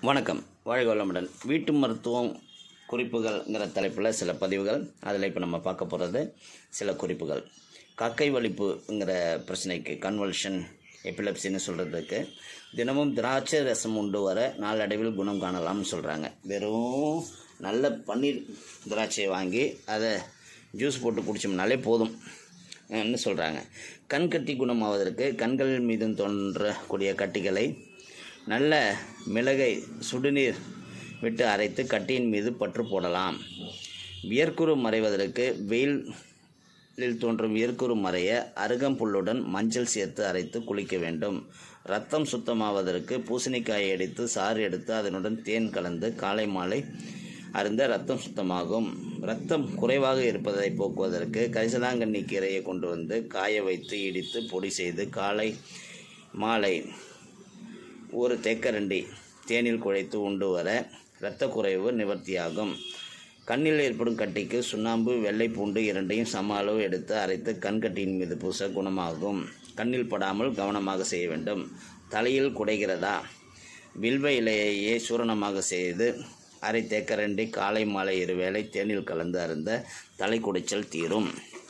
வணக்கம் வாழ்க வளமுடன் வீட்டு மருத்துவம் குறிப்புகள்ங்கிற தலைப்பில் சில பதிவுகள் அதில் இப்போ நம்ம பார்க்க போகிறது சில குறிப்புகள் கக்கை வலிப்புங்கிற பிரச்சனைக்கு கன்வல்ஷன் எபிலப்சின்னு சொல்கிறதுக்கு தினமும் திராட்சை ரசம் உண்டு வர நாளடைவில் குணம் காணலாம்னு சொல்கிறாங்க வெறும் நல்ல பன்னீர் திராட்சையை வாங்கி அதை ஜூஸ் போட்டு குடிச்சோம்னாலே போதும் ன்னு சொல்கிறாங்க கண் கட்டி குணமாவதற்கு கண்கள் மீது தோன்றக்கூடிய கட்டிகளை நல்ல மிளகை சுடுநீர் விட்டு அரைத்து கட்டியின் மீது பற்று போடலாம் வியர்க்குரு மறைவதற்கு வெயிலில் தோன்றும் வியர்க்குரு மறைய அருகம்புல்லுடன் மஞ்சள் சேர்த்து அரைத்து குளிக்க வேண்டும் ரத்தம் சுத்தமாவதற்கு பூசணிக்காயை எடுத்து சாறு எடுத்து அதனுடன் தேன் கலந்து காலை மாலை அருந்த ரத்தம் சுத்தமாகும் ரத்தம் குறைவாக இருப்பதை போக்குவதற்கு கரிசலாங்கண்ணி கீரையை கொண்டு வந்து காய வைத்து இடித்து பொடி செய்து காலை மாலை ஒரு தேக்கரண்டி தேனில் குழைத்து உண்டு வர இரத்த குறைவு நிவர்த்தியாகும் கண்ணில் ஏற்படும் கட்டிக்கு சுண்ணாம்பு வெள்ளை பூண்டு இரண்டையும் சம அளவு எடுத்து அரைத்து கண்கட்டியின் மீது பூச குணமாகும் கண்ணில் படாமல் கவனமாக செய்ய வேண்டும் தலையில் குடைகிறதா வில்வ இலையையே சூரணமாக செய்து அரை தேக்கரண்டி காலை மாலை இருவேளை தேனில் கலந்து அருந்த தலை குடைச்சல் தீரும்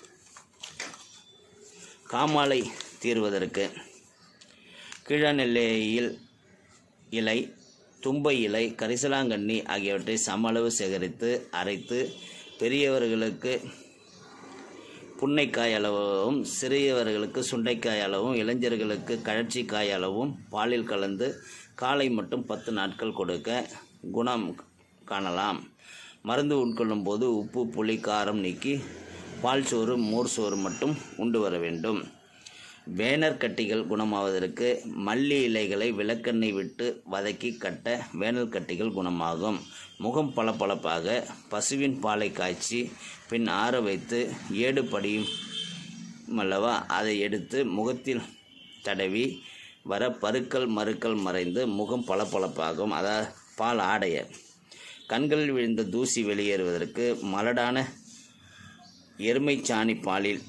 காமாலை தீர்வதற்கு கீழநெல்லையில் இலை தும்பை இலை கரிசலாங்கண்ணி ஆகியவற்றை சம அளவு சேகரித்து அரைத்து பெரியவர்களுக்கு புன்னைக்காய் அளவும் சிறியவர்களுக்கு சுண்டைக்காய் அளவும் இளைஞர்களுக்கு கழற்சிக்காய் அளவும் பாலில் கலந்து காலை மட்டும் பத்து நாட்கள் கொடுக்க குணம் காணலாம் மருந்து உட்கொள்ளும் போது உப்பு புளி காரம் நீக்கி பால் சோறு மோர் சோறு மட்டும் உண்டு வர வேண்டும் வேனர் கட்டிகள் குணமாவதற்கு மல்லி இலைகளை விளக்கெண்ணெய் விட்டு வதக்கி கட்ட வேனல் கட்டிகள் குணமாகும் முகம் பளபளப்பாக பசுவின் பாலை காய்ச்சி பின் ஆற வைத்து ஏடு படியும் அல்லவா அதை எடுத்து முகத்தில் தடவி வர பருக்கள் மறுக்கள் மறைந்து முகம் பளபளப்பாகும் அதாவது பால் ஆடைய கண்களில் விழுந்த தூசி வெளியேறுவதற்கு மலடான எருமைச்சாணி பாலில்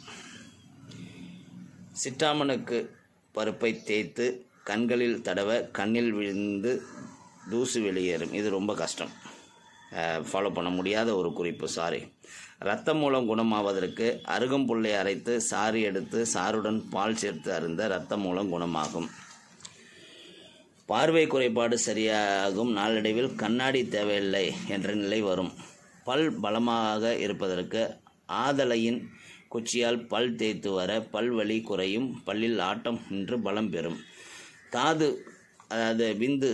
சிட்டாமனுக்கு பருப்பை தேய்த்து கண்களில் தடவ கண்ணில் விழுந்து தூசு வெளியேறும் இது ரொம்ப கஷ்டம் ஃபாலோ பண்ண முடியாத ஒரு குறிப்பு சாரி இரத்தம் மூலம் குணமாவதற்கு அருகம்புல்லை அரைத்து சாறு எடுத்து சாறுடன் பால் சேர்த்து அருந்த இரத்தம் மூலம் குணமாகும் பார்வை குறைபாடு சரியாகும் நாளடைவில் கண்ணாடி தேவையில்லை என்ற நிலை வரும் பல் பலமாக இருப்பதற்கு ஆதலையின் குச்சியால் பல் தேய்த்து வர பல்வலி குறையும் பல்லில் ஆட்டம் நின்று பலம் பெறும் தாது அதாவது விந்து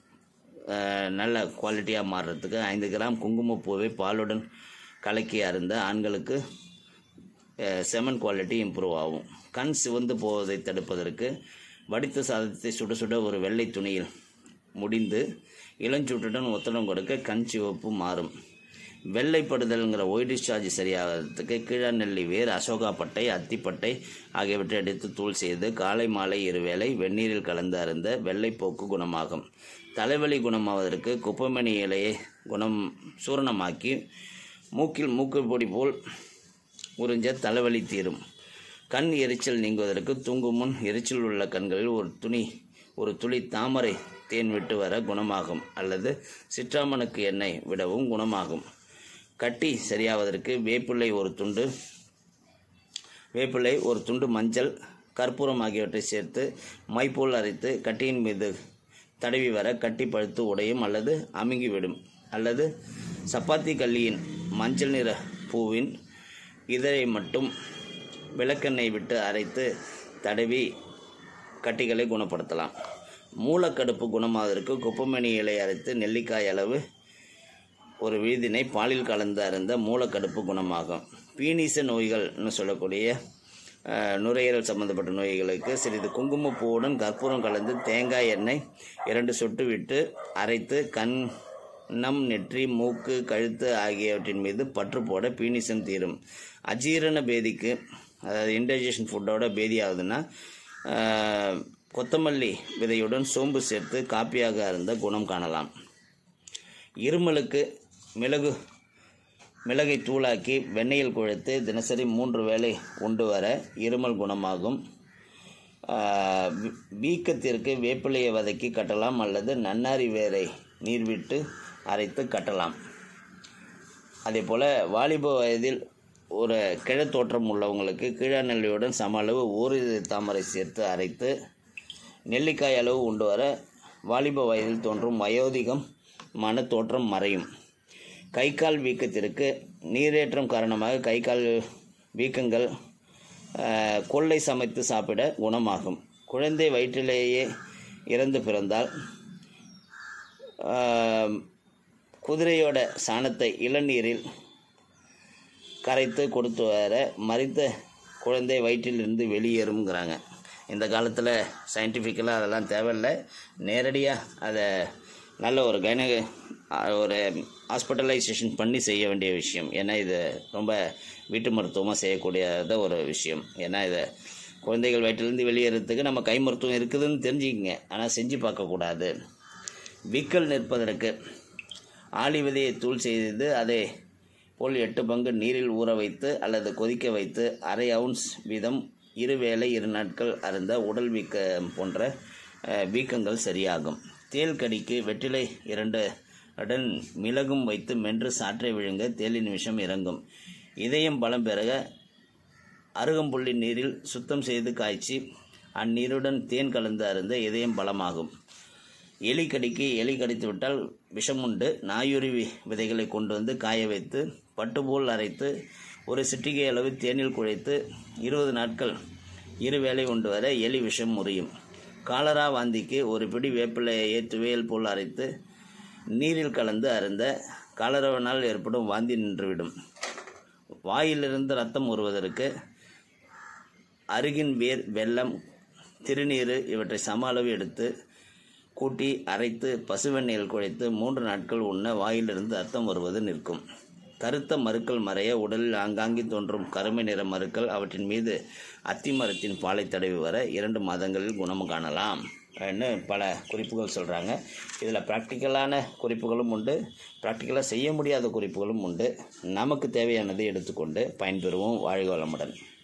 நல்ல குவாலிட்டியாக மாறுறதுக்கு ஐந்து கிராம் குங்குமப்பூவை பாலுடன் கலக்கி அருந்த ஆண்களுக்கு செமன் குவாலிட்டி இம்ப்ரூவ் ஆகும் கண் சிவந்து போவதை தடுப்பதற்கு வடித்த சாதத்தை சுட சுட ஒரு வெள்ளை துணியில் முடிந்து இளஞ்சூட்டுடன் ஒத்தடம் கொடுக்க கண் சிவப்பு மாறும் வெள்ளைப்படுதல்ங்கிற ஒய் டிஸ்சார்ஜ் சரியாகிறதுக்கு கீழநெல்லி வேர் அசோகாப்பட்டை அத்திப்பட்டை ஆகியவற்றை எடுத்து தூள் செய்து காலை மாலை இருவேளை வெந்நீரில் கலந்து அருந்த வெள்ளைப்போக்கு குணமாகும் தலைவலி குணமாவதற்கு குப்பமணி இலையை குணம் சூரணமாக்கி மூக்கில் மூக்கு பொடி போல் உறிஞ்ச தலைவலி தீரும் கண் எரிச்சல் நீங்குவதற்கு தூங்கும் முன் எரிச்சல் உள்ள கண்களில் ஒரு துணி ஒரு துளி தாமரை தேன் விட்டு வர குணமாகும் அல்லது சிற்றாமனுக்கு எண்ணெய் விடவும் குணமாகும் கட்டி சரியாவதற்கு வேப்பிள்ளை ஒரு துண்டு வேப்பிள்ளை ஒரு துண்டு மஞ்சள் கற்பூரம் ஆகியவற்றை சேர்த்து மைப்போல் அரைத்து கட்டியின் மீது தடவி வர கட்டி பழுத்து உடையும் அல்லது அமுங்கிவிடும் அல்லது சப்பாத்தி கல்லியின் மஞ்சள் நிற பூவின் இதழை மட்டும் விளக்கெண்ணெய் விட்டு அரைத்து தடவி கட்டிகளை குணப்படுத்தலாம் மூலக்கடுப்பு குணமாவதற்கு குப்பமணி இலை அரைத்து நெல்லிக்காய் அளவு ஒரு விழுதினை பாலில் கலந்து அருந்த மூலக்கடுப்பு குணமாகும் பீனிச நோய்கள்னு சொல்லக்கூடிய நுரையீரல் சம்பந்தப்பட்ட நோய்களுக்கு சிறிது குங்குமப்பூவுடன் கற்பூரம் கலந்து தேங்காய் எண்ணெய் இரண்டு சொட்டு விட்டு அரைத்து கண் நம் நெற்றி மூக்கு கழுத்து ஆகியவற்றின் மீது பற்று போட பீனிசம் தீரும் அஜீரண பேதிக்கு அதாவது இன்டைஜஷன் ஃபுட்டோட பேதி ஆகுதுன்னா கொத்தமல்லி விதையுடன் சோம்பு சேர்த்து காப்பியாக அருந்த குணம் காணலாம் இருமலுக்கு மிளகு மிளகை தூளாக்கி வெண்ணெயில் குழைத்து தினசரி மூன்று வேளை உண்டு வர இருமல் குணமாகும் ஆஹ் வீ- வீக்கத்திற்கு வேப்பிலையை வதக்கி கட்டலாம் அல்லது நன்னாரி வேரை நீர் விட்டு அரைத்து கட்டலாம் அதே போல் வாலிப வயதில் ஒரு கிழத்தோற்றம் உள்ளவங்களுக்கு கீழாநெல்லியுடன் சம அளவு ஓரிரு தாமரை சேர்த்து அரைத்து நெல்லிக்காய் அளவு உண்டு வர வாலிப வயதில் தோன்றும் வயோதிகம் மன தோற்றம் மறையும் கை கால் வீக்கத்திற்கு நீரேற்றம் காரணமாக கை கால் வீக்கங்கள் ஆஹ், கொள்ளை சமைத்து சாப்பிட குணமாகும் குழந்தை வயிற்றிலேயே இறந்து பிறந்தால் ஆஹ், குதிரையோட சாணத்தை இளநீரில் கரைத்து கொடுத்து வர மறித்த குழந்தை வயிற்றிலிருந்து வெளியேறுங்கிறாங்க இந்த காலத்தில் சயின்டிஃபிக்கலாக அதெல்லாம் தேவையில்லை நேரடியாக அதை நல்ல ஒரு கைன ஒரு ஹாஸ்பிட்டலைசேஷன் பண்ணி செய்ய வேண்டிய விஷயம் ஏன்னா இது ரொம்ப வீட்டு மருத்துவமாக செய்யக்கூடியத ஒரு விஷயம் ஏன்னா இதை குழந்தைகள் வயிற்றிலிருந்து வெளியேறதுக்கு நம்ம கை மருத்துவம் இருக்குதுன்னு தெரிஞ்சுக்கங்க ஆனால் செஞ்சு பார்க்கக்கூடாது வீக்கல் நிற்பதற்கு ஆளி விதையை தூள் செய்து அதை போல் எட்டு பங்கு நீரில் ஊற வைத்து அல்லது கொதிக்க வைத்து அரை அவுன்ஸ் வீதம் இரு வேளை இரு நாட்கள் அருந்த உடல் வீக்கம் போன்ற அஹ், வீக்கங்கள் சரியாகும் தேல் கடிக்கு வெற்றிலை இரண்டு உடன் மிளகும் வைத்து மென்று சாற்றை விழுங்க தேலின் விஷம் இறங்கும் இதயம் பலம் பெருக அருகம்புள்ளி நீரில் சுத்தம் செய்து காய்ச்சி அந்நீருடன் தேன் கலந்து அருந்த இதயம் பலமாகும் எலி கடிக்கு எலி கடித்து விட்டால் விஷம் உண்டு நாயுரி வி- விதைகளை கொண்டு வந்து காய வைத்து பட்டுப்போல் அரைத்து ஒரு சிட்டிகை அளவு தேனில் குழைத்து இருபது நாட்கள் இரு வேளை உண்டு வர எலி விஷம் முறியும் காலரா வாந்திக்கு ஒரு பிடி வேப்பிலையை துவையல் போல் அரைத்து நீரில் கலந்து அருந்த காலராவினால் ஏற்படும் வாந்தி நின்றுவிடும் வாயிலிருந்து ரத்தம் வருவதற்கு அருகின் வேர் வெல்லம் திருநீர் இவற்றை சம அளவு எடுத்து கூட்டி அரைத்து பசுவெண்ணெயில் குழைத்து மூன்று நாட்கள் உண்ண வாயிலிருந்து ரத்தம் வருவது நிற்கும் கருத்த மருக்கள் மறைய உடலில் ஆங்காங்கி தோன்றும் கருமை நிற மருக்கள் அவற்றின் மீது அத்தி மரத்தின் பாலை தடவி வர இரண்டு மாதங்களில் குணம் காணலாம் ன்னு பல குறிப்புகள் சொல்கிறாங்க இதில் ப்ராக்டிக்கலான குறிப்புகளும் உண்டு ப்ராக்டிக்கலாக செய்ய முடியாத குறிப்புகளும் உண்டு நமக்கு தேவையானதை எடுத்துக்கொண்டு பயன்பெறுவோம் வாழ்க வளமுடன்